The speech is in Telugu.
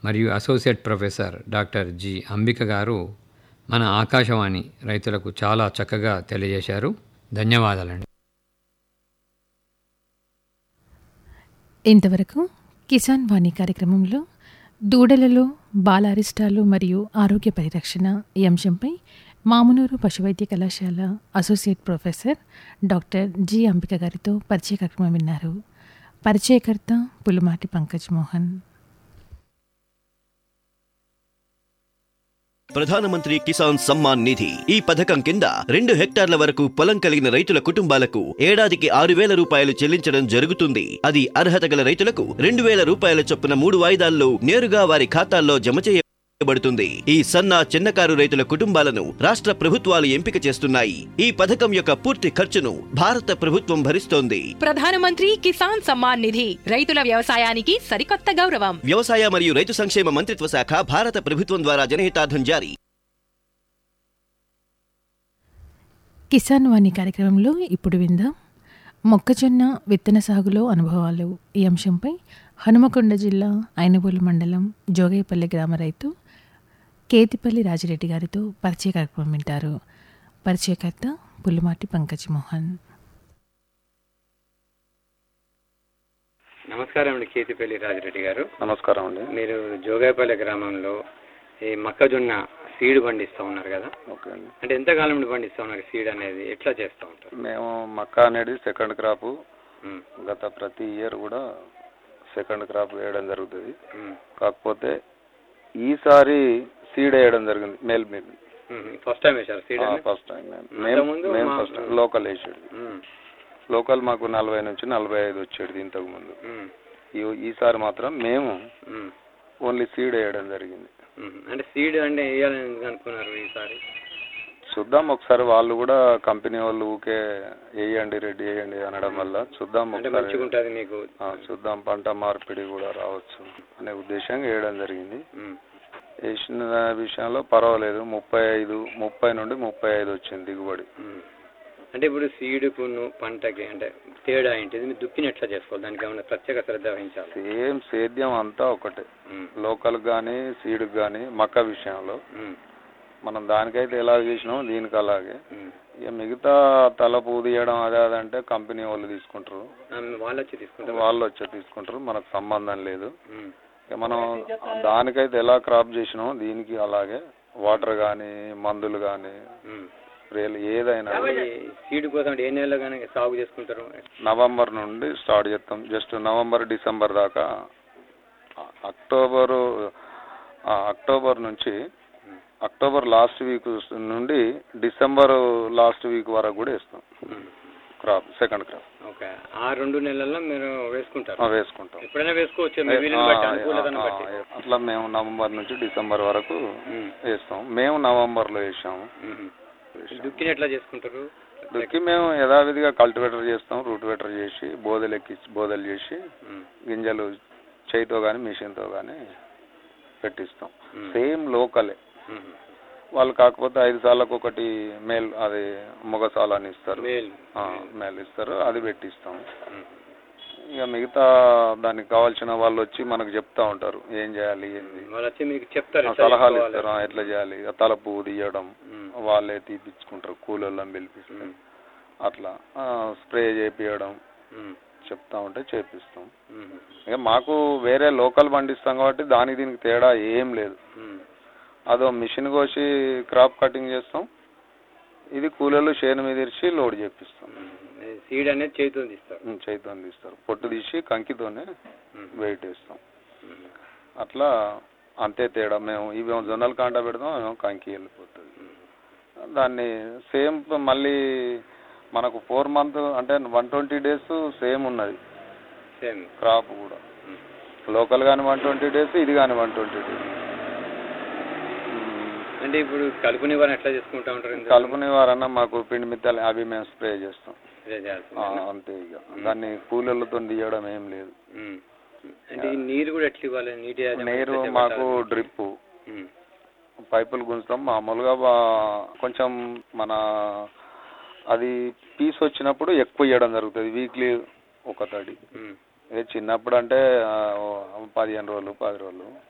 మరియు associate professor doctor G Ambika garu మన ఆకాశవాణి రైతులకు చాలా చక్కగా తెలియజేశారు ధన్యవాదాలండి ఇంతవరకు కిసాన్ వాణి కార్యక్రమంలో దూడలలో బాలారిష్టాలు మరియు ఆరోగ్య పరిరక్షణ ఈ అంశంపై మామునూరు పశువైద్య కళాశాల associate professor doctor G Ambika గారితో పరిచయ కార్యక్రమం విన్నారు పరిచయకర్త పులుమాటి పంకజ్ మోహన్ ప్రధానమంత్రి కిసాన్ సమ్మాన్ నిధి ఈ పథకం కింద రెండు హెక్టార్ల వరకు పొలం కలిగిన రైతుల కుటుంబాలకు ఏడాదికి ఆరు వేల రూపాయలు చెల్లించడం జరుగుతుంది అది అర్హత గల రైతులకు రెండు వేల రూపాయల చొప్పున మూడు వాయిదాల్లో నేరుగా వారి ఖాతాల్లో జమ చేయబడుతుంది ఈ సన్న చిన్నకారు రైతుల కుటుంబాలను రాష్ట్ర ప్రభుత్వాలు ఎంపిక చేస్తున్నాయి ఈ పథకం యొక్క పూర్తి ఖర్చును భారత ప్రభుత్వం భరిస్తోంది ప్రధానమంత్రి కిసాన్ సమ్మాన్ నిధి రైతుల వ్యవసాయానికి సరికొత్త గౌరవం వ్యవసాయ మరియు రైతు సంక్షేమ మంత్రిత్వ శాఖ భారత ప్రభుత్వం ద్వారా జనహితార్థం జారీ కిసాన్ వాణి కార్యక్రమంలో ఇప్పుడు విందాం మొక్కజొన్న విత్తన సాగులో అనుభవాలు ఈ అంశంపై హనుమకొండ జిల్లా ఐనబోలు మండలం జోగయ్యపల్లి గ్రామ రైతు కేతిపల్లి రాజిరెడ్డి గారితో పరిచయ కార్యక్రమం వింటారు పరిచయకర్త పుల్లుమాటి పంకజ్ మోహన్ నమస్కారం అండి కేతిపల్లి రాజిరెడ్డి గారు నమస్కారం అండి మీరు జోగాయపల్లి గ్రామంలో ఈ మొక్కజొన్న సీడ్ పండిస్తూ ఉన్నారు కదా ఓకే అండి అంటే ఎంతకాలం నుండి పండిస్తూ ఉన్నారు సీడ్ అనేది ఎట్లా చేస్తూ ఉంటారు మేము మక్క అనేది సెకండ్ క్రాప్ ఉమ్, గత ప్రతి ఇయర్ కూడా సెకండ్ క్రాప్ వేయడం జరుగుతుంది ఉమ్, కాకపోతే ఈసారి సీడ్ వేయడం జరిగింది మేల్ మీద ఉమ్. ఫస్ట్ టైం వేశారు సీడ్ అనేది? ఫస్ట్ టైం మేము అంతకుముందు మేము మా- ఫస్ట్ లోకల్ వేసేది ఉమ్, లోకల్ మాకు నలభై నుంచి నలభై ఐదు వచ్చేది ఇంతకు ముందు ఉమ్, ఈ- ఈసారి మాత్రం మేము ఉమ్, ఓన్లీ సీడ్ వేయడం జరిగింది ఉమ్. అంటే సీడ్ అంటే వేయాలని ఎందుకు అనుకున్నారు ఈసారి చూద్దాం ఒకసారి వాళ్ళు కూడా కంపెనీ వాళ్ళు ఊకే వేయండి రెడీ వేయండి అనడం వల్ల చూద్దాం అంటే ఒకసారి మంచిగా ఉంటుంది మీకు ఆ, చూద్దాం పంట మార్పిడి కూడా రావచ్చు అనే ఉద్దేశంగా వేయడం జరిగింది ఉమ్, వేసిన విషయంలో పర్వాలేదు ముప్పై ఐదు ముప్పై నుండి ముప్పై ఐదు వచ్చింది దిగుబడి ఉమ్. అంటే ఇప్పుడు సీడుకు పంటకి అంటే తేడా ఏంటి ఇది మీరు దుక్కిని ఎట్లా చేసుకోవాలి దానికి ఏమైనా ప్రత్యేక శ్రద్ధ వహించాలి సేమ్ సేద్యం అంతా ఒకటే ఉమ్, లోకల్ కానీ సీడ్కి కానీ మక్క విషయంలో ఉమ్, మనం దానికైతే ఎలా చేసినామో దీనికి అలాగే ఉమ్. ఇక మిగతా తలపు తీయడం అదే అదంటే కంపెనీ వాళ్ళు తీసుకుంటారు ఆ, వాళ్ళు వచ్చి తీసుకుంటారు వాళ్ళు వచ్చి తీసుకుంటారు మనకు సంబంధం లేదు ఉమ్, ఇక మనం దానికైతే ఎలా క్రాప్ చేసినామో దీనికి అలాగే వాటర్ కానీ మందులు కానీ ఉమ్. స్ప్రేలు ఏదైనా ఈ సీడ్ కోసం అంటే ఏ నెలలో కానీ సాగు చేసుకుంటారు నవంబర్ నుండి స్టార్ట్ చేస్తాం జస్ట్ నవంబర్ డిసెంబర్ దాకా అ- అక్టోబరు ఆ, అక్టోబర్ నుంచి అక్టోబర్ లాస్ట్ వీక్ నుండి డిసెంబర్ లాస్ట్ వీక్ వరకు కూడా వేస్తాం ఉమ్. క్రాప్ సెకండ్ క్రాప్ ఓకే ఆ రెండు నెలల్లో మీరు వేసుకుంటారు ఆ, వేసుకుంటాం ఎప్పుడైనా వేసుకోవచ్చు మీ వీలుని బట్టి అనుకూలతను ఆ, బట్టి ఆ, అట్లా మేము నవంబర్ నుంచి డిసెంబర్ వరకు ఉమ్, వేస్తాం మేము నవంబర్లో వేసాము ఉమ్. దుక్కిని ఎట్లా చేసుకుంటారు దుక్కి మేము యథావిధిగా కల్టివేటర్ చేస్తాం రూటివేటర్ చేసి బోదెలు ఎక్కించి బోదెలు చేసి ఉమ్, గింజలు చేయితో కానీ మిషన్తో కానీ పెట్టిస్తాం ఉమ్, సేమ్ లోకలే ఉమ్. వాళ్ళు కాకపోతే ఐదు సార్లకు ఒకటి మేల్ అది మొగసాల అని ఇస్తారు మేల్ ఆ, మేల్ ఇస్తారు అది పెట్టిస్తాం ఉమ్, ఇక మిగతా దానికి కావాల్సిన వాళ్ళు వచ్చి మనకు చెప్తా ఉంటారు ఏం చేయాలి ఏంది వాళ్ళు వచ్చి మీకు చెప్తారు ఆ, ఎట్లా సలహాలు చేసుకోవాలి. ఇస్తారు ఆ, ఎట్లా చేయాలి ఇక తలపు తీయడం ఉమ్, వాళ్ళే తీపిచ్చుకుంటారు కూలోళ్ళని పిలిపిస్తారు ఉమ్, అట్లా ఆ, స్ప్రే చేపియడం ఉమ్, చెప్తా ఉంటే చేపిస్తాం ఉమ్, ఇక మాకు వేరే లోకల్ పండిస్తాం కాబట్టి దానికి దీనికి తేడా ఏం లేదు ఉమ్, అదో మిషన్ కోసి క్రాప్ కటింగ్ చేస్తాం ఇది కూలీలు చేను మీద ఇరిచి లోడ్ చేపిస్తాం ఉమ్. సీడ్ అనేది చేతితో తీస్తారు ఉమ్, చేతితో తీస్తారు పొట్టు తీసి కంకితోనే ఉమ్, వెయిట్ వేస్తాం ఉమ్, అట్లా అంతే తేడా మేము ఇవేమో జొన్నలు కాంట పెడతాం ఏమో కంకి వెళ్ళిపోతుంది దాన్ని సేమ్ మళ్ళీ మనకు ఫోర్ మంత్ అంటే వన్ ట్వంటీ డేస్ సేమ్ ఉన్నది సేమ్ క్రాప్ కూడా ఉమ్. లోకల్ కానీ వన్ ట్వంటీ డేస్ ఇది కానీ వన్ ట్వంటీ డేస్ అంటే ఇప్పుడు కలుపు నివారణ ఎట్లా చేసుకుంటా ఉంటారు ఇందులో? కలుపు నివారణ మాకు పిండి మిత్తాలు అవి మేము స్ప్రే చేస్తాం ఇదే ఆ, చేయాల్సిందేనా? అంతే ఇక దాన్ని కూలీలతో తీయడం ఏం లేదు ఉమ్. అంటే ఈ నీరు కూడా ఎట్లా ఇవ్వాలి నీటి యాజమాన్యం నీరు ఎట్లా మాకు చేపట్టాలి? డ్రిప్ ఉమ్, పైపులు గుంజుతాం మామూలుగా బా- కొంచెం మన అది పీస్ వచ్చినప్పుడు ఎక్కువ ఇవ్వడం జరుగుతుంది వీక్లీ ఒక తడి ఉమ్, ఏ చిన్నప్పుడు అంటే ఆ, ఓ పదిహేను రోజులు పది రోజులు